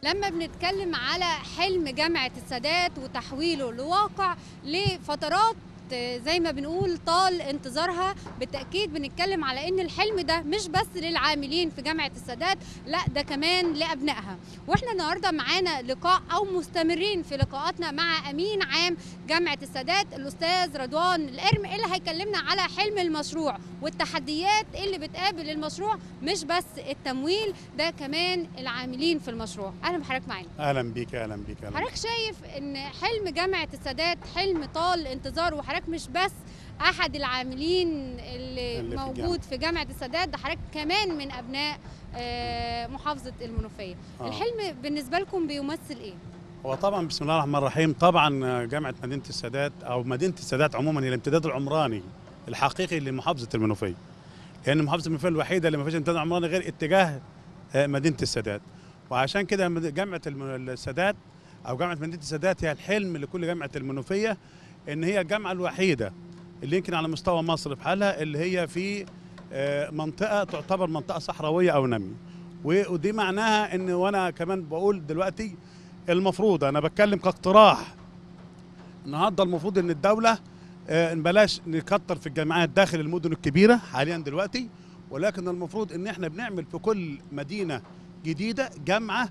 لما بنتكلم على حلم جامعة السادات وتحويله لواقع لفترات زي ما بنقول طال انتظارها بالتأكيد بنتكلم على ان الحلم ده مش بس للعاملين في جامعة السادات لا ده كمان لأبنائها واحنا النهاردة معانا لقاء او مستمرين في لقاءاتنا مع أمين عام جامعة السادات الأستاذ رضوان القرم اللي هيكلمنا على حلم المشروع والتحديات اللي بتقابل المشروع مش بس التمويل ده كمان العاملين في المشروع اهلا بحضرتك معانا اهلا بيك اهلا بيك اهلا حضرتك شايف ان حلم جامعه السادات حلم طال انتظار وحضرتك مش بس احد العاملين اللي, اللي في موجود في جامعه السادات ده حضرتك كمان من ابناء آه، محافظه المنوفيه آه. الحلم بالنسبه لكم بيمثل ايه هو طبعا بسم الله الرحمن الرحيم طبعا جامعه مدينه السادات او مدينه السادات عموما هي الامتداد العمراني الحقيقي لمحافظه المنوفيه لان محافظه المنوفيه الوحيده اللي ما فيش امتداد عمراني غير اتجاه آه، مدينه السادات وعشان كده مد- جامعه الم- السادات او جامعه مدينه السادات هي الحلم لكل جامعه المنوفيه ان هي الجامعه الوحيده اللي يمكن على مستوى مصر بحالها اللي هي في آه، منطقه تعتبر منطقه صحراويه او ناميه و- ودي معناها ان وانا كمان بقول دلوقتي المفروض انا بتكلم كاقتراح النهارده المفروض ان الدوله آه، بلاش نكتر في الجامعات داخل المدن الكبيره حاليا دلوقتي ولكن المفروض ان احنا بنعمل في كل مدينه جديده جامعه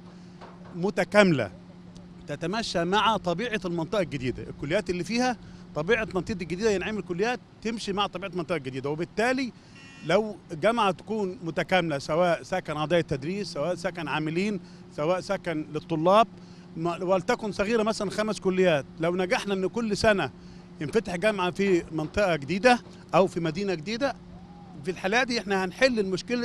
متكامله تتمشى مع طبيعه المنطقه الجديده الكليات اللي فيها طبيعه المنطقه الجديده ينعمل كليات تمشي مع طبيعه المنطقه الجديده وبالتالي لو جامعه تكون متكامله سواء سكن اعضاء تدريس سواء سكن عاملين سواء سكن للطلاب ما- ولتكن صغيره مثلا خمس كليات لو نجحنا ان كل سنه ينفتح جامعه في منطقه جديده او في مدينه جديده في الحالة دي احنا هنحل المشكله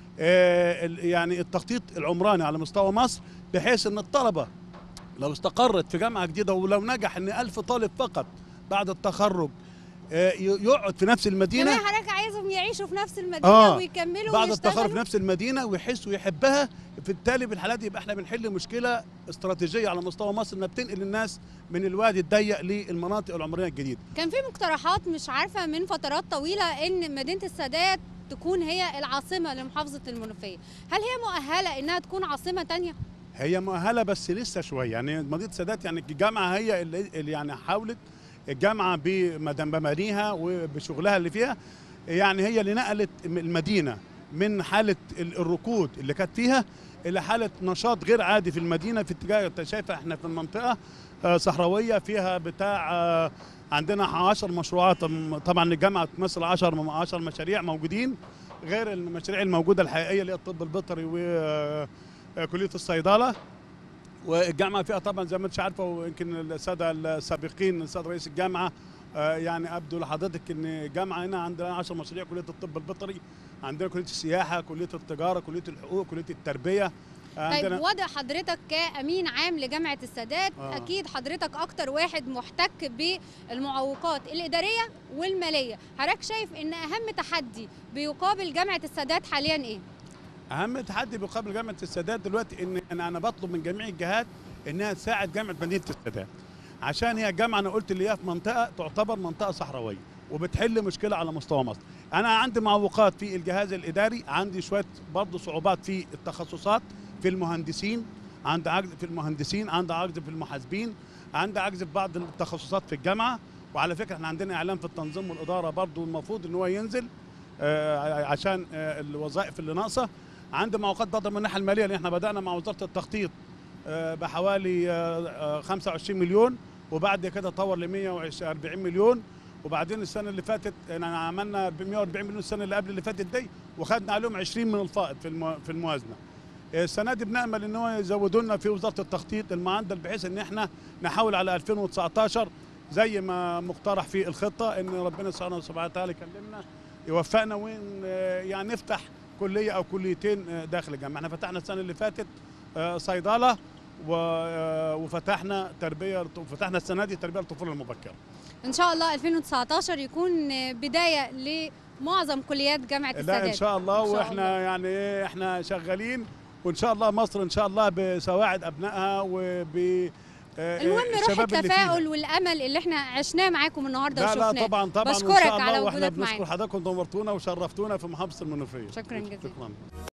آه، ال- يعني التخطيط العمراني على مستوى مصر بحيث ان الطلبه لو استقرت في جامعه جديده ولو نجح ان ألف طالب فقط بعد التخرج آه، ي- يقعد في نفس المدينه كمان حضرتك عايزهم يعيشوا في نفس المدينه آه. ويكملوا بعد التخرج في ويشتغلوا نفس المدينه ويحس ويحبها بالتالي بالحالات دي يبقى احنا بنحل مشكله استراتيجيه على مستوى مصر انها بتنقل الناس من الوادي الضيق للمناطق العمرانيه الجديده كان في مقترحات مش عارفه من فترات طويله ان مدينه السادات تكون هي العاصمه لمحافظه المنوفيه هل هي مؤهله انها تكون عاصمه تانية هي مؤهله بس لسه شويه يعني مدينه السادات يعني الجامعه هي اللي اللي يعني حاولت الجامعه بمبانيها وبشغلها اللي فيها يعني هي اللي نقلت المدينه من حاله ال- الركود اللي كانت فيها الى حاله نشاط غير عادي في المدينه في اتجاه انت شايفه احنا في المنطقه آه، صحراويه فيها بتاع آه، عندنا 10 مشروعات م- طبعا الجامعه تمثل 10 10 مشاريع موجودين غير المشاريع الموجوده الحقيقيه اللي هي الطب البيطري و آه، كليه الصيدله والجامعه فيها طبعا زي ما انت عارفه ويمكن الساده السابقين السيد رئيس الجامعه آه، يعني ابدو لحضرتك ان الجامعه هنا عندنا 10 مشاريع كليه الطب البيطري عندنا كليه السياحه كليه التجاره كليه الحقوق كليه التربيه آه، طيب عندنا وضع حضرتك كامين عام لجامعه السادات آه. اكيد حضرتك اكتر واحد محتك بالمعوقات الاداريه والماليه حضرتك شايف ان اهم تحدي بيقابل جامعه السادات حاليا ايه اهم تحدي بيقابل جامعه السادات دلوقتي ان انا انا بطلب من جميع الجهات انها تساعد جامعه مدينه السادات عشان هي الجامعه انا قلت اللي هي في منطقه تعتبر منطقه صحراويه وبتحل مشكله على مستوى مصر انا عندي معوقات في الجهاز الاداري عندي شويه برضه صعوبات في التخصصات في المهندسين عندي عجز في المهندسين عندي عجز في المحاسبين عندي عجز في بعض التخصصات في الجامعه وعلى فكره احنا عندنا اعلام في التنظيم والاداره برضه المفروض ان هو ينزل آه، عشان آه، الوظائف اللي ناقصه عندي معوقات برضه من الناحيه الماليه لان احنا بدانا مع وزاره التخطيط آه، بحوالي آه، آه، 25 مليون وبعد كده طور ل 140 مليون وبعدين السنه اللي فاتت احنا عملنا ب 140 مليون السنه اللي قبل اللي فاتت دي وخدنا عليهم 20 من الفائض في المو- في الموازنه السنه دي بنامل ان هو يزودوا لنا في وزاره التخطيط المعدل بحيث ان احنا نحاول على 2019 زي ما مقترح في الخطه ان ربنا سبحانه وتعالى يكلمنا يوفقنا وين آه، يعني نفتح كليه او كليتين آه، داخل الجامعه احنا فتحنا السنه اللي فاتت آه، صيدله و- آه، وفتحنا تربيه وفتحنا السنه دي تربيه الطفوله المبكره ان شاء الله 2019 يكون بدايه لمعظم كليات جامعه السادات لا ان شاء الله إن شاء واحنا الله. يعني إيه، احنا شغالين وان شاء الله مصر ان شاء الله بسواعد ابنائها وب آه، المهم روح الشباب اللي فيها. التفاؤل والامل اللي احنا عشناه معاكم النهارده لا لا وشفناه طبعا طبعا وإن بشكرك شاء الله على واحنا وجودك بنشكر معانا. حضراتكم نورتونا وشرفتونا في محافظه المنوفيه شكراً جزيلاً. شكرا